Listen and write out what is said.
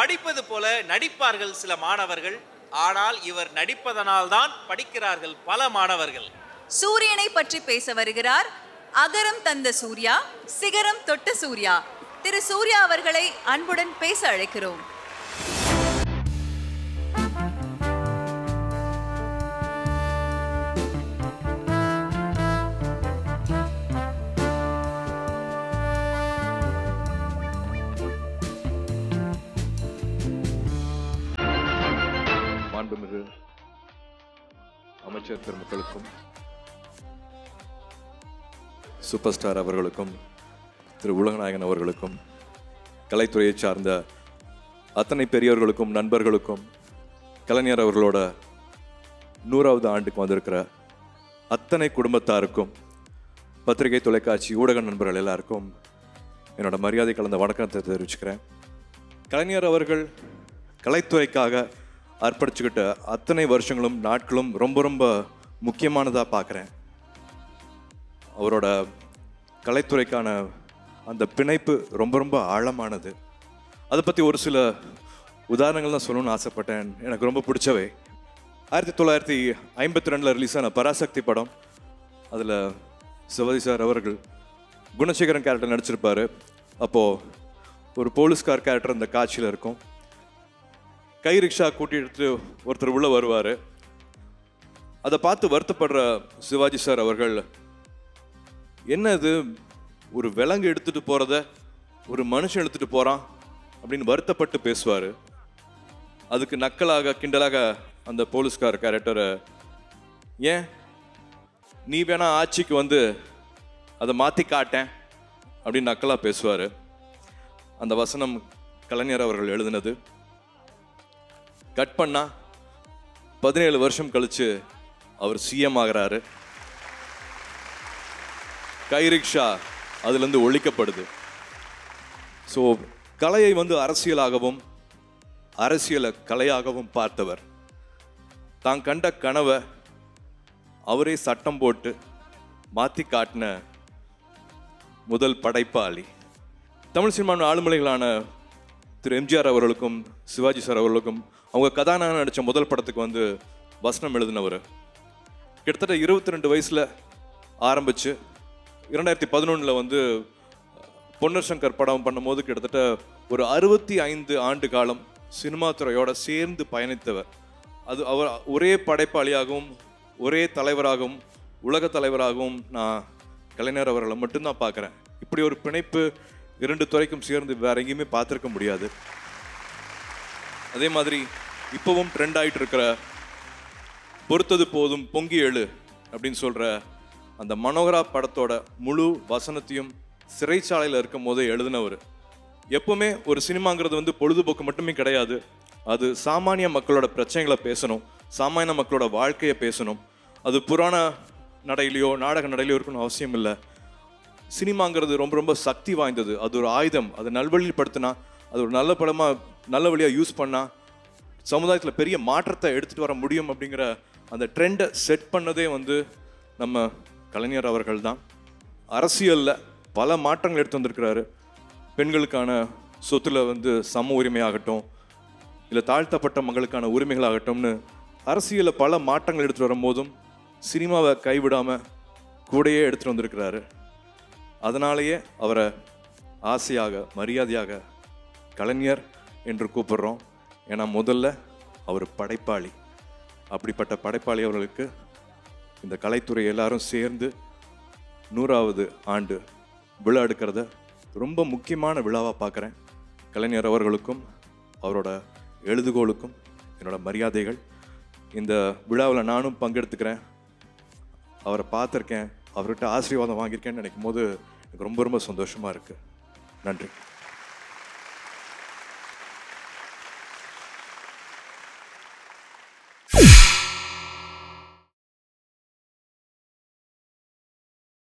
படிப்பது போல நடிப்பார்கள் சில மாணவர்கள் ஆனால் இவர் நடிப்பதனால்தான் படிக்கிறார்கள் பல மாணவர்கள் சூரியனை பற்றி பேச வருகிறார் அகரம் தந்த சூர்யா சிகரம் தொட்ட சூர்யா திரு சூர்யா அவர்களை அன்புடன் பேச அழைக்கிறோம் மாண்புமிகு அமைச்சர் பெருமக்களுக்கும் சூப்பர் ஸ்டார் அவர்களுக்கும் திரு உலகநாயகன் அவர்களுக்கும் கலைத்துறையை சார்ந்த அத்தனை பெரியவர்களுக்கும் நண்பர்களுக்கும் கலைஞர் அவர்களோட நூறாவது ஆண்டுக்கு வந்திருக்கிற அத்தனை குடும்பத்தாருக்கும் பத்திரிகை தொலைக்காட்சி ஊடக நண்பர்கள் எல்லாருக்கும் என்னோட மரியாதை கலந்த வணக்கத்தை தெரிவிச்சுக்கிறேன் கலைஞர் அவர்கள் கலைத்துறைக்காக அர்ப்பணிச்சுக்கிட்ட அத்தனை வருஷங்களும் நாட்களும் ரொம்ப ரொம்ப முக்கியமானதாக பார்க்குறேன் அவரோட கலைத்துறைக்கான அந்த பிணைப்பு ரொம்ப ரொம்ப ஆழமானது அதை பற்றி ஒரு சில உதாரணங்கள் தான் சொல்லணும்னு ஆசைப்பட்டேன் எனக்கு ரொம்ப பிடிச்சவை ஆயிரத்தி தொள்ளாயிரத்தி ஐம்பத்தி ரெண்டில் ரிலீஸ் ஆன பராசக்தி படம் அதில் சிவாஜி சார் அவர்கள் குணசேகரன் கேரக்டர் நடிச்சிருப்பாரு அப்போது ஒரு போலீஸ்கார் கேரக்டர் அந்த காட்சியில் இருக்கும் கை ரிக்ஷா கூட்டிட்டு ஒருத்தர் உள்ள வருவார் அதை பார்த்து வருத்தப்படுற சிவாஜி சார் அவர்கள் என்ன இது ஒரு விலங்கு எடுத்துட்டு போறத ஒரு மனுஷன் எடுத்துட்டு போறான் அப்படின்னு வருத்தப்பட்டு பேசுவார் அதுக்கு நக்கலாக கிண்டலாக அந்த போலீஸ்கார் கேரக்டரை ஏன் நீ வேணா ஆட்சிக்கு வந்து அதை மாற்றி காட்டேன் அப்படின்னு நக்கலாக பேசுவார் அந்த வசனம் கலைஞர் அவர்கள் எழுதினது கட் பண்ணா பதினேழு வருஷம் கழிச்சு அவர் சிஎம் ஆகிறாரு கை ரிக்ஷா அதுலேருந்து ஒழிக்கப்படுது ஸோ கலையை வந்து அரசியலாகவும் அரசியலை கலையாகவும் பார்த்தவர் தான் கண்ட கனவை அவரே சட்டம் போட்டு மாற்றி காட்டின முதல் படைப்பாளி தமிழ் சினிமாவின் ஆளுமலைகளான திரு எம்ஜிஆர் அவர்களுக்கும் சிவாஜி சார் அவர்களுக்கும் அவங்க கதாநாயகன் நடித்த முதல் படத்துக்கு வந்து வசனம் எழுதினவர் கிட்டத்தட்ட இருபத்தி ரெண்டு வயசில் ஆரம்பித்து இரண்டாயிரத்தி பதினொன்றில் வந்து பொன்னர் சங்கர் படம் பண்ணும்போது கிட்டத்தட்ட ஒரு அறுபத்தி ஐந்து ஆண்டு காலம் சினிமா துறையோட சேர்ந்து பயணித்தவர் அது அவர் ஒரே படைப்பாளியாகவும் ஒரே தலைவராகவும் உலக தலைவராகவும் நான் கலைஞர் அவர்களை மட்டும்தான் பார்க்குறேன் இப்படி ஒரு பிணைப்பு இரண்டு துறைக்கும் சேர்ந்து வேற எங்கேயுமே பார்த்துருக்க முடியாது அதே மாதிரி இப்போவும் ட்ரெண்ட் ஆயிட்டு இருக்கிற பொறுத்தது போதும் பொங்கி எழு அப்படின்னு சொல்ற அந்த மனோகரா படத்தோட முழு வசனத்தையும் சிறைச்சாலையில் இருக்கும் போதே எழுதினவர் எப்பவுமே ஒரு சினிமாங்கிறது வந்து பொழுதுபோக்கு மட்டுமே கிடையாது அது சாமானிய மக்களோட பிரச்சனைகளை பேசணும் சாமானிய மக்களோட வாழ்க்கையை பேசணும் அது புராண நடையிலையோ நாடக நடையிலையோ இருக்கணும் அவசியம் இல்லை சினிமாங்கிறது ரொம்ப ரொம்ப சக்தி வாய்ந்தது அது ஒரு ஆயுதம் அதை நல்வழியில் படுத்தினா அது ஒரு நல்ல படமாக நல்ல வழியாக யூஸ் பண்ணால் சமுதாயத்தில் பெரிய மாற்றத்தை எடுத்துகிட்டு வர முடியும் அப்படிங்கிற அந்த ட்ரெண்டை செட் பண்ணதே வந்து நம்ம கலைஞர் அவர்கள் தான் அரசியலில் பல மாற்றங்கள் எடுத்து வந்திருக்கிறாரு பெண்களுக்கான சொத்துல வந்து சம உரிமையாகட்டும் இல்லை தாழ்த்தப்பட்ட மக்களுக்கான உரிமைகளாகட்டும்னு அரசியலில் பல மாற்றங்கள் எடுத்துகிட்டு வரும்போதும் சினிமாவை கைவிடாமல் கூடயே எடுத்துகிட்டு வந்திருக்கிறாரு அதனாலேயே அவரை ஆசையாக மரியாதையாக கலைஞர் என்று கூப்பிடுறோம் ஏன்னா முதல்ல அவர் படைப்பாளி அப்படிப்பட்ட படைப்பாளி அவர்களுக்கு இந்த கலைத்துறை எல்லாரும் சேர்ந்து நூறாவது ஆண்டு விழா எடுக்கிறத ரொம்ப முக்கியமான விழாவாக பார்க்குறேன் கலைஞர் அவர்களுக்கும் அவரோட எழுதுகோளுக்கும் என்னோட மரியாதைகள் இந்த விழாவில் நானும் பங்கெடுத்துக்கிறேன் அவரை பார்த்துருக்கேன் அவர்கிட்ட ஆசீர்வாதம் வாங்கியிருக்கேன்னு நினைக்கும் போது எனக்கு ரொம்ப ரொம்ப சந்தோஷமாக இருக்குது நன்றி